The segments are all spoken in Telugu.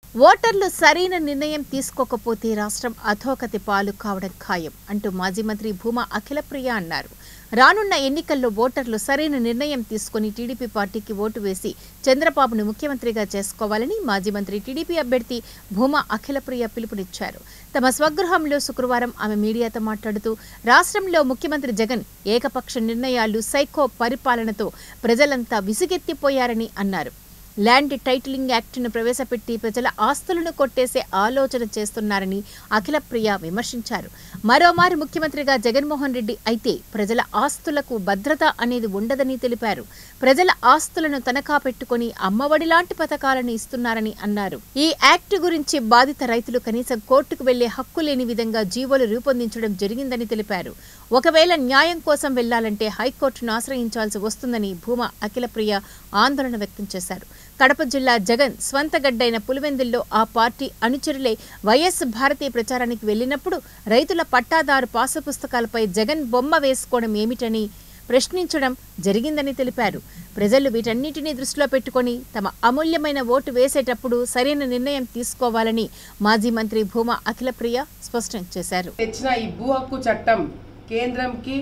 ఓటర్లు సరైన నిర్ణయం తీసుకోకపోతే రాష్ట్రం అధోగతి పాలు కావడం ఖాయం అంటూ మాజీ మంత్రి భూమా అఖిలప్రియ అన్నారు రానున్న ఎన్నికల్లో ఓటర్లు సరైన నిర్ణయం తీసుకుని టీడీపీ పార్టీకి ఓటు వేసి చంద్రబాబును ముఖ్యమంత్రిగా చేసుకోవాలని మాజీ మంత్రి టీడీపీ అభ్యర్థి భూమా అఖిలప్రియ పిలుపునిచ్చారు తమ స్వగృహంలో శుక్రవారం ఆమె మీడియాతో మాట్లాడుతూ రాష్ట్రంలో ముఖ్యమంత్రి జగన్ ఏకపక్ష నిర్ణయాలు సైకో పరిపాలనతో ప్రజలంతా విసుగెత్తిపోయారని అన్నారు ల్యాండ్ టైటిలింగ్ యాక్ట్ను ప్రవేశపెట్టి ప్రజల ఆస్తులను కొట్టేసే ఆలోచన చేస్తున్నారని అఖిలప్రియ విమర్శించారు మరోమారు ముఖ్యమంత్రిగా జగన్మోహన్ రెడ్డి అయితే ప్రజల ఆస్తులకు భద్రత అనేది ఉండదని తెలిపారు ప్రజల ఆస్తులను తనఖా పెట్టుకుని అమ్మఒడి లాంటి పథకాలను ఇస్తున్నారని అన్నారు ఈ యాక్ట్ గురించి బాధిత రైతులు కనీసం కోర్టుకు వెళ్లే హక్కు లేని విధంగా జీవోలు రూపొందించడం జరిగిందని తెలిపారు ఒకవేళ న్యాయం కోసం వెళ్లాలంటే హైకోర్టును ఆశ్రయించాల్సి వస్తుందని భూమా అఖిలప్రియ ఆందోళన వ్యక్తం చేశారు కడప జిల్లా జగన్ స్వంత గడ్డైన పులివెందుల్లో ఆ పార్టీ అనుచరులే వైఎస్ భారతీయ ప్రచారానికి వెళ్లినప్పుడు రైతుల పట్టాదారు పాసు పుస్తకాలపై జగన్ బొమ్మ వేసుకోవడం ఏమిటని ప్రశ్నించడం జరిగిందని తెలిపారు ప్రజలు వీటన్నిటినీ దృష్టిలో పెట్టుకొని తమ అమూల్యమైన ఓటు వేసేటప్పుడు సరైన నిర్ణయం తీసుకోవాలని మాజీ మంత్రి భూమా అఖిలప్రియ స్పష్టం చేశారు తెచ్చిన ఈ భూ హక్కు చట్టం కేంద్రంకి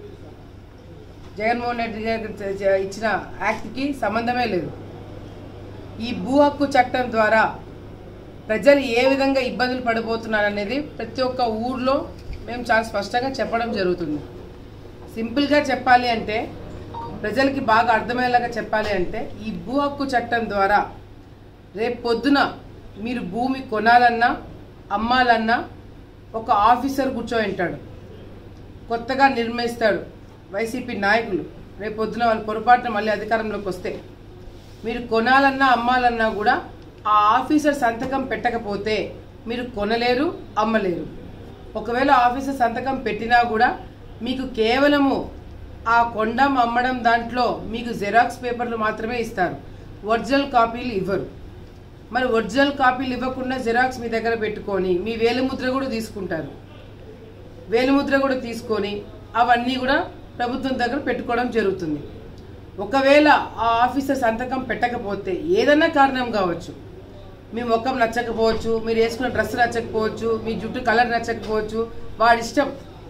జగన్మోహన్ రెడ్డి గారికి చ- చ- ఇచ్చిన యాక్ట్కి సంబంధమే లేదు ఈ భూ హక్కు చట్టం ద్వారా ప్రజలు ఏ విధంగా ఇబ్బందులు పడిపోతున్నారు అనేది ప్రతి ఒక్క ఊర్లో మేము చాలా స్పష్టంగా చెప్పడం జరుగుతుంది సింపుల్గా చెప్పాలి అంటే ప్రజలకి బాగా అర్థమయ్యేలాగా చెప్పాలి అంటే ఈ భూ హక్కు చట్టం ద్వారా రేపు పొద్దున మీరు భూమి కొనాలన్నా అమ్మాలన్నా ఒక ఆఫీసర్ కూర్చోంటాడు కొత్తగా నిర్ణయిస్తాడు వైసీపీ నాయకులు రేపు పొద్దున వాళ్ళు పొరపాటున మళ్ళీ అధికారంలోకి వస్తే మీరు కొనాలన్నా అమ్మాలన్నా కూడా ఆ ఆఫీసర్ సంతకం పెట్టకపోతే మీరు కొనలేరు అమ్మలేరు ఒకవేళ ఆఫీసర్ సంతకం పెట్టినా కూడా మీకు కేవలము ఆ కొండం అమ్మడం దాంట్లో మీకు జెరాక్స్ పేపర్లు మాత్రమే ఇస్తారు ఒరిజినల్ కాపీలు ఇవ్వరు మరి ఒరిజినల్ కాపీలు ఇవ్వకుండా జెరాక్స్ మీ దగ్గర పెట్టుకొని మీ వేలిముద్ర కూడా తీసుకుంటారు వేలిముద్ర కూడా తీసుకొని అవన్నీ కూడా ప్రభుత్వం దగ్గర పెట్టుకోవడం జరుగుతుంది ఒకవేళ ఆ ఆఫీసర్ సంతకం పెట్టకపోతే ఏదైనా కారణం కావచ్చు మీ ముఖం నచ్చకపోవచ్చు మీరు వేసుకున్న డ్రెస్ నచ్చకపోవచ్చు మీ జుట్టు కలర్ నచ్చకపోవచ్చు వాడి ఇష్టం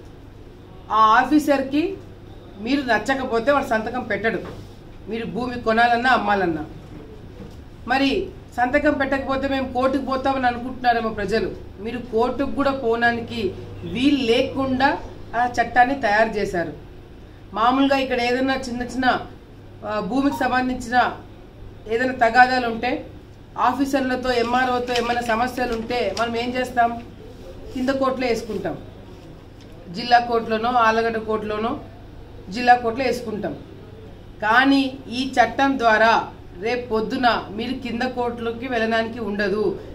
ఆ ఆఫీసర్కి మీరు నచ్చకపోతే వాడు సంతకం పెట్టడు మీరు భూమి కొనాలన్నా అమ్మాలన్నా మరి సంతకం పెట్టకపోతే మేము కోర్టుకు పోతామని అనుకుంటున్నారేమో ప్రజలు మీరు కోర్టుకు కూడా పోవడానికి వీలు లేకుండా ఆ చట్టాన్ని తయారు చేశారు మామూలుగా ఇక్కడ ఏదైనా చిన్న చిన్న ఆ, భూమికి సంబంధించిన ఏదైనా తగాదాలు ఉంటే ఆఫీసర్లతో ఎంఆర్ఓతో ఏమైనా సమస్యలు ఉంటే మనం ఏం చేస్తాం కింద కోర్టులో వేసుకుంటాం జిల్లా కోర్టులోనో ఆలగడ్డ కోర్టులోనో జిల్లా కోర్టులో వేసుకుంటాం కానీ ఈ చట్టం ద్వారా రేపు పొద్దున మీరు కింద కోర్టులోకి వెళ్ళడానికి ఉండదు